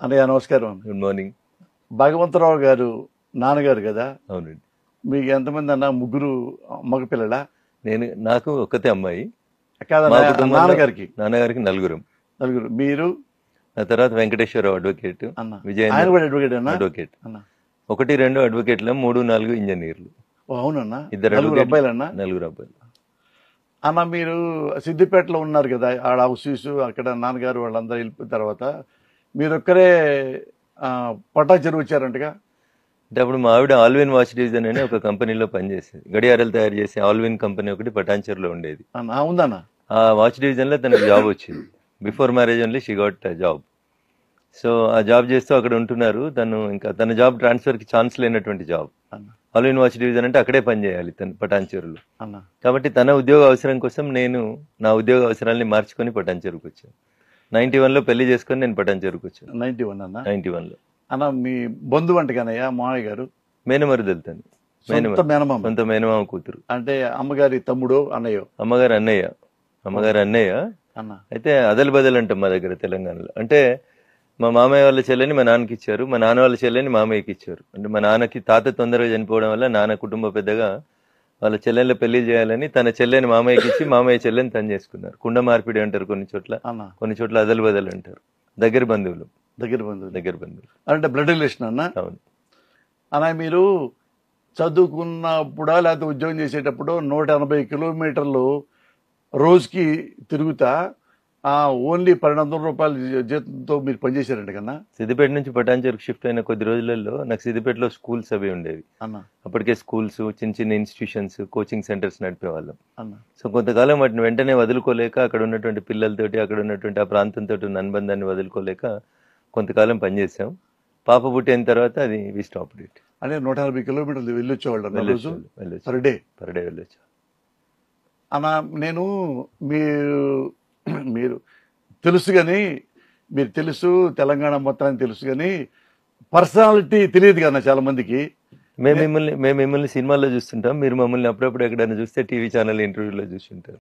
అన్నయ్య నమస్కారం good morning Bhagavantha Rao గారు నాన్నగారు కదా అవునండి మీకు ఎంతమంది అన్న ముగ్గురు మగపిల్లల నేను నాకు ఒక్కతే అమ్మాయి మా కాదన్న కుటుంబంలో నాన్నగారికి నాన్నగారికి నలుగురం నలుగురు మీరు ఆ తర్వాత వెంకటేశ్వరరావు అడ్వకేట్ అన్న విజయేంద్ర ఆయన కూడా అడ్వకేట్ అన్న అడ్వకేట్ అన్న ఒకటి రెండు అడ్వకేట్ల మూడు నాలుగు ఇంజనీర్లు ఓ, అవునన్నా ఇద్దరు నలుగురు advocate- అబ్బాయిలన్నా నలుగురు అబ్బాయిలు అన్న మీరు సిద్దిపేటలో ఉన్నారు కదా ఆడ హౌసీస్ అక్కడ నాన్నగారు వాళ్ళందరూ వెళ్ళిపోయిన తర్వాత మీరు ఒక్కరే ఆ, పట్టా చెరువు వచ్చారంటగా అంటే అప్పుడు మా ఆవిడ ఆల్విన్ వాచ్ డివిజన్ అని ఒక కంపెనీలో పనిచేసేది గడియారాలు తయారు చేసే ఆల్విన్ కంపెనీ ఒకటి పటాన్చర్లో ఉండేది అన్న ఆ, ఉందన్న ఆ వాచ్ డివిజన్లో తనకు జాబ్ వచ్చింది before marriage only she got job so ఆ జాబ్ చేస్తూ అక్కడ ఉంటున్నారు తను ఇంకా తన జాబ్ ట్రాన్స్ఫర్కి ఛాన్స్ లేనటువంటి జాబ్ అన్న ఆల్విన్ వాచ్ డివిజన్ అంటే అక్కడే పనిచేయాలి తను పటాన్చెరులో అన్న కాబట్టి తన ఉద్యోగ అవసరం కోసం నేను నా ఉద్యోగ అవసరాల్ని మార్చుకొని పటాన్చెరుకు వచ్చాను నైన్టీ వన్లో పెళ్లి చేసుకొని నేను పటాన్చెరుకు వచ్చాను నైన్టీ వన్ అన్న నైన్టీ వన్లో అన్న మీ బంధువు అంటగానయ్య మామయ్య గారు మేనమరుదలు తను సొంత మేనమ మేనమామ సొంత మేనమామ కూతురు అంటే అమ్మగారి తమ్ముడు అన్నయ్యో అమ్మగారు అన్నయ్య అమ్మగారు అన్నయ్య అన్న అయితే అదలు బదలు అంటాం మా దగ్గర తెలంగాణలో అంటే మా మామయ్య వాళ్ళ చెల్లెని మా నాన్నకి ఇచ్చారు మా నాన్న వాళ్ళ చెల్లెని మామయ్యకి ఇచ్చారు అంటే మా నాన్నకి తాత తొందరగా చనిపోవడం వల్ల నాన్న కుటుంబ పెద్దగా వాళ్ళ చెల్లెళ్ళ పెళ్లి చేయాలని తన చెల్లెని మామయ్యకి ఇచ్చి మామయ్య చెల్లెని తను చేసుకున్నారు కుండ మార్పిడి అంటారు కొన్ని చోట్ల అన్న కొన్ని చోట్ల అదలు బదలు అంటారు దగ్గర బంధువులు దగ్గర బంధువులు దగ్గర బంధువులు అంటే బ్లడ్ రిలేషన్ అన్న అవును అన్న మీరు చదువుకున్నప్పుడా లేకపోతే ఉద్యోగం చేసేటప్పుడు నూట ఎనభై కిలోమీటర్లు రోజుకి తిరుగుతా ఆ ఓన్లీ పన్నెండు వందల రూపాయల జీ- జీతంతో మీరు పనిచేశారంట కన్నా సిద్దిపేట నుంచి పటాన్చెరుకు షిఫ్ట్ అయిన కొద్ది రోజులలో నాకు సిద్దిపేటలో స్కూల్స్ అవి ఉండేవి అన్న అప్పటికే స్కూల్స్ చిన్న చిన్న ఇన్స్టిట్యూషన్స్ కోచింగ్ సెంటర్స్ నడిపేవాళ్ళం అన్న సో కొంతకాలం వాటిని వెంటనే వదులుకోలేక అక్కడ ఉన్నటువంటి పిల్లలతోటి అక్కడ ఉన్నటువంటి ఆ ప్రాంతంతో ఉన్న అనుబంధాన్ని వదులుకోలేక కొంతకాలం పనిచేసాం పాప పుట్టిన తర్వాత అది వి స్టాప్ ఇట్ అంటే నూట ఎనభై కిలోమీటర్లు వెళ్ళొచ్చేవాళ్ళు అన్న రోజు వెళ్ళొచ్చు వెళ్ళొచ్చు పర్ డే పర్ డే వెళ్ళొచ్చు అన్న నేను మీరు మీరు తెలుసు కానీ మీరు తెలుసు తెలంగాణ మొత్తానికి తెలుసు కానీ పర్సనాలిటీ తెలియదు కదా చాలా మందికి మేము మిమ్మల్ని మేము మిమ్మల్ని సినిమాల్లో చూస్తుంటాం మీరు మమ్మల్ని అప్పుడప్పుడు ఎక్కడైనా చూస్తే టీవీ ఛానల్ ఇంటర్వ్యూలో చూస్తుంటారు